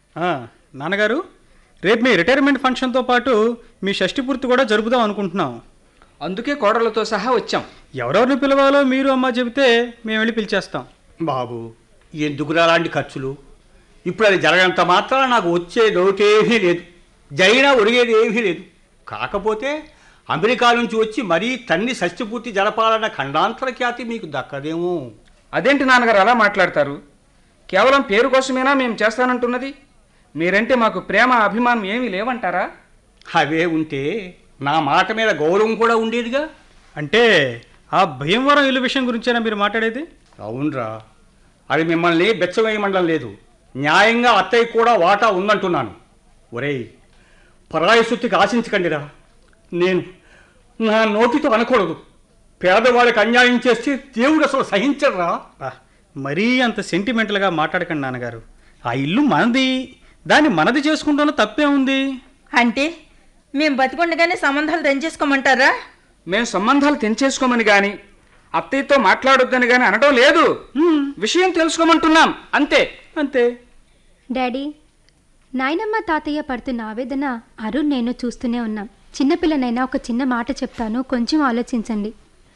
ఆ, నాన్నగారు రేపు మీ రిటైర్మెంట్ ఫంక్షన్తో పాటు మీ షష్టి పూర్తి కూడా జరుపుదాం అనుకుంటున్నాం అందుకే కోడలతో సహా వచ్చాం ఎవరెవరిని పిలవాలో మీరు అమ్మ చెబితే మేము వెళ్ళి పిలిచేస్తాం బాబు ఎందుకురా అలాంటి ఖర్చులు ఇప్పుడు అది జరగనంత మాత్రాన నాకు వచ్చే లోటేమీ లేదు జరిగినా ఒరిగేది ఏమీ లేదు కాకపోతే అమెరికా నుంచి వచ్చి మరీ తన్ని షష్టిపూర్తి జరపాలన్న ఖండాంతర ఖ్యాతి మీకు దక్కదేమో అదేంటి నాన్నగారు అలా మాట్లాడతారు కేవలం పేరు కోసమేనా మేము చేస్తానంటున్నది మీరంటే మాకు ప్రేమ అభిమానం ఏమీ లేవంటారా అవే ఉంటే నా మాట మీద గౌరవం కూడా ఉండేదిగా అంటే ఆ భీమవరం ఇల్లు విషయం గురించేనా మీరు మాట్లాడేది అవునరా అది మిమ్మల్ని బెచ్చవేయమండం లేదు న్యాయంగా అత్తయ్య కూడా వాటా ఉందంటున్నాను ఒరేయ్ పరాయి సుత్తికి ఆశించకండిరా నేను నా నోటితో అనకూడదు పేదవాళ్ళకి అన్యాయం చేస్తే దేవుడు అసలు సహించడరా బా, మరీ అంత సెంటిమెంటల్గా మాట్లాడకండి నాన్నగారు ఆ ఇల్లు మనది దాన్ని మనది చేసుకుంటాను తప్పే ఉంది అంటే మేము బతికుండగానే సంబంధాలు తెంచేసుకోమంటారా మేము సంబంధాలు తెంచేసుకోమని గాని అత్తయ్యతో మాట్లాడొద్దని గాని అనడం లేదు విషయం తెలుసుకోమంటున్నాం అంతే అంతే డాడీ నాయనమ్మ తాతయ్య పడుతున్న ఆవేదన అరుణ్ నేను చూస్తూనే ఉన్నాం చిన్నపిల్లనైనా ఒక చిన్న మాట చెప్తాను కొంచెం ఆలోచించండి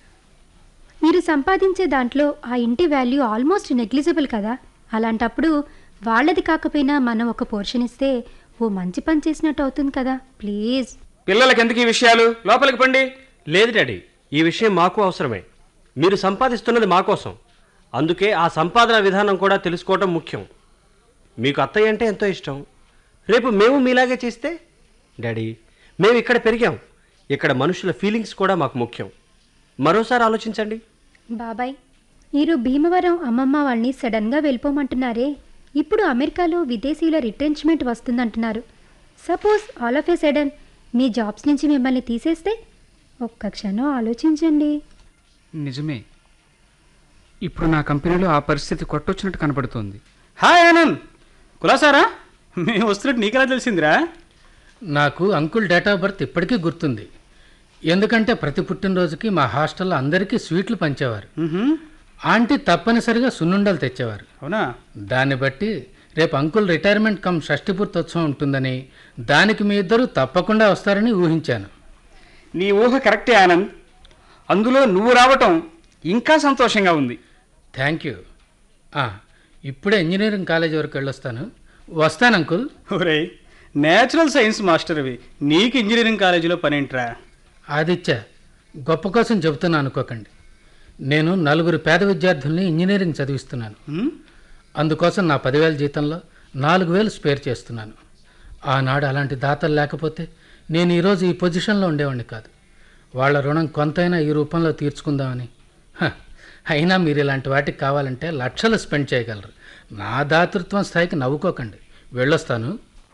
మీరు సంపాదించే దాంట్లో ఆ ఇంటి వాల్యూ ఆల్మోస్ట్ నెగ్లిజిబుల్ కదా అలాంటప్పుడు వాళ్ళది కాకపోయినా మనం ఒక పోర్షన్ ఇస్తే ఓ మంచి పని చేసినట్టు అవుతుంది కదా ప్లీజ్ పిల్లలకి ఎందుకు ఈ విషయాలు లోపలికి పండి లేదు డాడీ ఈ విషయం మాకు అవసరమే మీరు సంపాదిస్తున్నది మా కోసం అందుకే ఆ సంపాదన విధానం కూడా తెలుసుకోవటం ముఖ్యం మీకు అత్తయ్య అంటే ఎంతో ఇష్టం రేపు మేము మీలాగే చేస్తే డాడీ మేము ఇక్కడ పెరిగాం ఇక్కడ మనుషుల ఫీలింగ్స్ కూడా మాకు ముఖ్యం మరోసారి ఆలోచించండి బాబాయ్ మీరు భీమవరం అమ్మమ్మ వాళ్ళని సడన్గా వెళ్ళిపోమంటున్నారే ఇప్పుడు అమెరికాలో విదేశీయుల రిట్రెంచ్మెంట్ వస్తుందంటున్నారు suppose all of a sudden మీ జాబ్స్ నుంచి మిమ్మల్ని తీసేస్తే ఒక్క క్షణం ఆలోచించండి నిజమే ఇప్పుడు నా కంపెనీలో ఆ పరిస్థితి కొట్టొచ్చినట్టు కనబడుతోంది హాయ్ ఆనంద్ కులాసారా మేము వస్తున్నట్టు నీకెలా తెలిసిందిరా నాకు అంకుల్ డేట్ ఆఫ్ బర్త్ ఇప్పటికీ గుర్తుంది ఎందుకంటే ప్రతి పుట్టినరోజుకి మా హాస్టల్లో అందరికీ స్వీట్లు పంచేవారు మ్హూ. ఆంటీ తప్పనిసరిగా సున్నుండలు తెచ్చేవారు అవునా దాన్ని బట్టి రేపు అంకుల్ రిటైర్మెంట్ కమ్ షష్టిపూర్తోత్సవం ఉంటుందని దానికి మీ ఇద్దరు తప్పకుండా వస్తారని ఊహించాను నీ ఊహ కరెక్టే ఆనంద్ అందులో నువ్వు రావటం ఇంకా సంతోషంగా ఉంది థ్యాంక్ యూ ఆ, ఇప్పుడే ఇంజనీరింగ్ కాలేజ్ వరకు వెళ్ళొస్తాను వస్తాను అంకుల్ ఒరేయ్ నేచురల్ సైన్స్ మాస్టర్వి నీకు ఇంజనీరింగ్ కాలేజీలో పనేంట్రా ఆదిత్య గొప్ప కోసం చెబుతున్నా అనుకోకండి నేను నలుగురు పేద విద్యార్థుల్ని ఇంజనీరింగ్ చదివిస్తున్నాను మ్? అందుకోసం నా పదివేల జీతంలో నాలుగు వేలు స్పేర్ చేస్తున్నాను ఆనాడు అలాంటి దాతలు లేకపోతే నేను ఈరోజు ఈ పొజిషన్లో ఉండేవాడిని కాదు వాళ్ళ రుణం కొంతైనా ఈ రూపంలో తీర్చుకుందామని హ, అయినా మీరు ఇలాంటి వాటికి కావాలంటే లక్షలు స్పెండ్ చేయగలరు నా దాతృత్వం స్థాయికి నవ్వుకోకండి వెళ్ళొస్తాను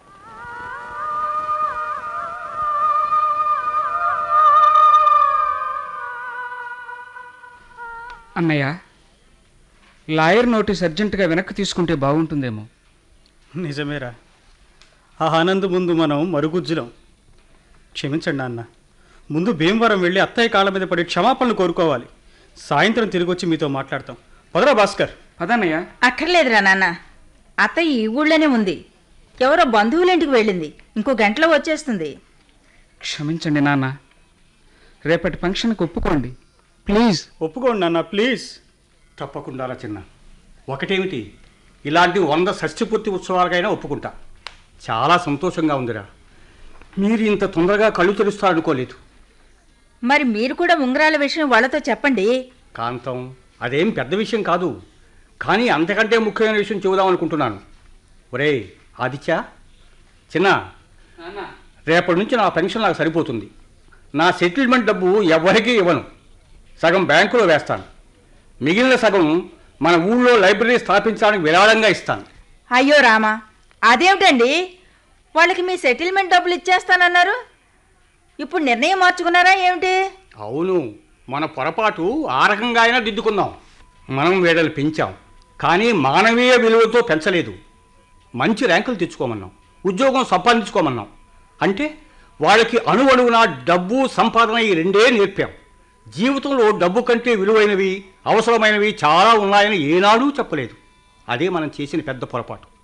అన్నయ్య లాయర్ నోటీస్ అర్జెంటుగా వెనక్కి తీసుకుంటే బాగుంటుందేమో నిజమేరా ఆ ఆనంద్ ముందు మనం మరుగుజ్జులం క్షమించండి నాన్న ముందు భీమవరం వెళ్ళి అత్తయ్య కాళ్ళ మీద పడి క్షమాపణలు కోరుకోవాలి సాయంత్రం తిరిగి వచ్చి మీతో మాట్లాడతాం పదరా భాస్కర్ పదన్నయ్య అక్కర్లేదురా నాన్న అత్తయ్య ఈ ఊళ్ళోనే ఉంది ఎవరో బంధువుల ఇంటికి వెళ్ళింది ఇంకో గంటలో వచ్చేస్తుంది క్షమించండి నాన్న రేపటి ఫంక్షన్కి ఒప్పుకోండి ప్లీజ్ ఒప్పుకోండి నాన్న ప్లీజ్ తప్పకుండా రా చిన్న ఒకటేమిటి ఇలాంటి వంద షష్టిపూర్తి ఉత్సవాలకైనా ఒప్పుకుంటా చాలా సంతోషంగా ఉందిరా మీరు ఇంత తొందరగా కళ్ళు తెరుస్తారనుకోలేదు మరి మీరు కూడా ఉంగరాల విషయం వాళ్ళతో చెప్పండి కాంతం అదేం పెద్ద విషయం కాదు కానీ అంతకంటే ముఖ్యమైన విషయం చెబుదాం అనుకుంటున్నాను ఒరే ఆదిత్య చిన్న రేపటి నుంచి నా పెన్షన్ నాకు సరిపోతుంది నా సెటిల్మెంట్ డబ్బు ఎవరికీ ఇవ్వను సగం బ్యాంకులో వేస్తాను మిగిలిన సగం మన ఊళ్ళో లైబ్రరీ స్థాపించడానికి విరాళంగా ఇస్తాను అయ్యో రామా అదేమిటండి వాళ్ళకి మీ సెటిల్మెంట్ డబ్బులు ఇచ్చేస్తానన్నారు ఇప్పుడు నిర్ణయం మార్చుకున్నారా ఏమిటి అవును మన పొరపాటు ఆ రకంగా అయినా దిద్దుకుందాం మనం వీడలు పెంచాం కానీ మానవీయ విలువలతో పెంచలేదు మంచి ర్యాంకులు తెచ్చుకోమన్నాం ఉద్యోగం సంపాదించుకోమన్నాం అంటే వాళ్ళకి అణువణువున డబ్బు సంపాదన ఈ రెండే నేర్పాం జీవితంలో డబ్బు కంటే విలువైనవి అవసరమైనవి చాలా ఉన్నాయని ఏనాడూ చెప్పలేదు అదే మనం చేసిన పెద్ద పొరపాటు